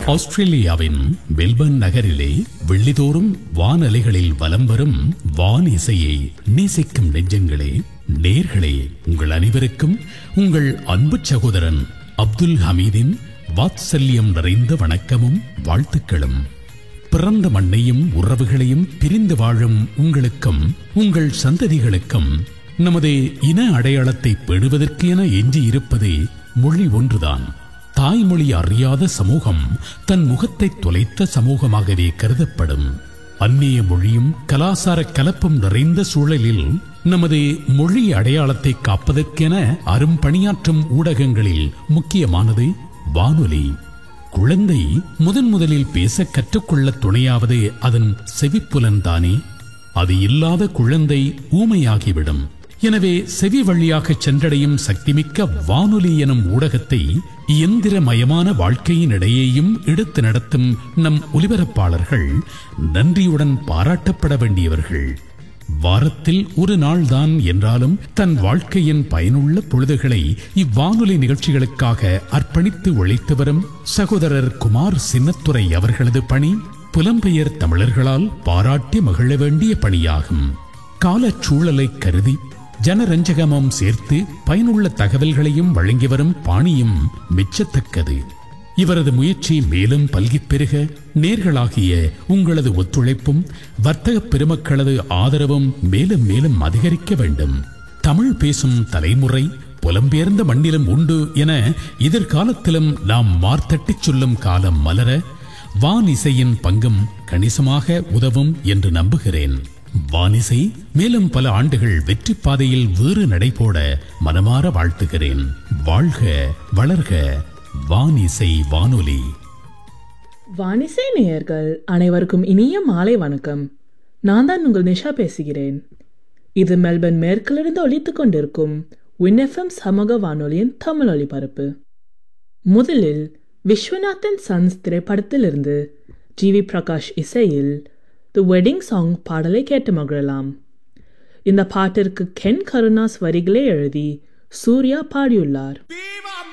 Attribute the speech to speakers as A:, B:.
A: ஆஸ்திரேலியாவின் மெல்பர்ன் நகரிலே வெள்ளிதோறும் வானலைகளில் வலம் வரும் வான் இசையை நேசிக்கும் நெஞ்சங்களே நேர்களே உங்கள் அனைவருக்கும் உங்கள் அன்பு சகோதரன் அப்துல் ஹமீதின் வாத்சல்யம் நிறைந்த வணக்கமும் வாழ்த்துக்களும் பிறந்த மண்ணையும் உறவுகளையும் பிரிந்து வாழும் உங்களுக்கும் உங்கள் சந்ததிகளுக்கும் நமது இன அடையாளத்தை பெறுவதற்கு என எஞ்சி இருப்பதே மொழி ஒன்றுதான் தாய்மொழி அறியாத சமூகம் தன் முகத்தை தொலைத்த சமூகமாகவே கருதப்படும் அந்நிய மொழியும் கலாசார கலப்பும் நிறைந்த சூழலில் நமது மொழி அடையாளத்தை காப்பதற்கென அரும்பணியாற்றும் ஊடகங்களில் முக்கியமானது வானொலி குழந்தை முதன் முதலில் பேச கற்றுக்கொள்ள துணையாவது அதன் செவிப்புலன்தானே அது இல்லாத குழந்தை ஊமையாகிவிடும் எனவே செவி வழியாக சென்றடையும் சக்திமிக்க வானொலி எனும் ஊடகத்தை இயந்திரமயமான வாழ்க்கையினிடையேயும் எடுத்து நடத்தும் நம் ஒலிபரப்பாளர்கள் நன்றியுடன் பாராட்டப்பட வேண்டியவர்கள் வாரத்தில் ஒரு நாள்தான் என்றாலும் தன் வாழ்க்கையின் பயனுள்ள பொழுதுகளை இவ்வானொலி நிகழ்ச்சிகளுக்காக அர்ப்பணித்து உழைத்து வரும் சகோதரர் குமார் சின்னத்துரை அவர்களது பணி புலம்பெயர் தமிழர்களால் பாராட்டி மகிழ வேண்டிய பணியாகும் காலச்சூழலை கருதி ஜனரஞ்சகமும் சேர்த்து பயனுள்ள தகவல்களையும் வழங்கி வரும் பாணியும் மெச்சத்தக்கது இவரது முயற்சி மேலும் பல்கிப் பெருக நேர்களாகிய உங்களது ஒத்துழைப்பும் வர்த்தக பெருமக்களது ஆதரவும் மேலும் மேலும் அதிகரிக்க வேண்டும் தமிழ் பேசும் தலைமுறை புலம்பெயர்ந்த மண்ணிலும் உண்டு என எதிர்காலத்திலும் நாம் மார்த்தட்டிச் சொல்லும் காலம் மலர வான் இசையின் பங்கும் கணிசமாக உதவும் என்று நம்புகிறேன் வானிசை மேலும் பல ஆண்டுகள் வெற்றி பாதையில் வேறு நடைபோட மனமாற வாழ்த்துகிறேன் வாழ்க வளர்க வானிசை வானொலி
B: வானிசை நேயர்கள் அனைவருக்கும் இனிய மாலை வணக்கம் நான் தான் உங்கள் நிஷா பேசுகிறேன் இது மெல்பர்ன் மேற்கிலிருந்து ஒலித்துக் கொண்டிருக்கும் வின்எஃப்எம் சமூக வானொலியின் தமிழ் ஒலிபரப்பு முதலில் விஸ்வநாதன் சன்ஸ் திரைப்படத்திலிருந்து ஜி வி பிரகாஷ் இசையில் தி வெட்டிங் சாங் பாடலை கேட்டு மகிழலாம் இந்த பாட்டிற்கு கென் கருணாஸ் வரிகளே எழுதி சூர்யா பாடியுள்ளார்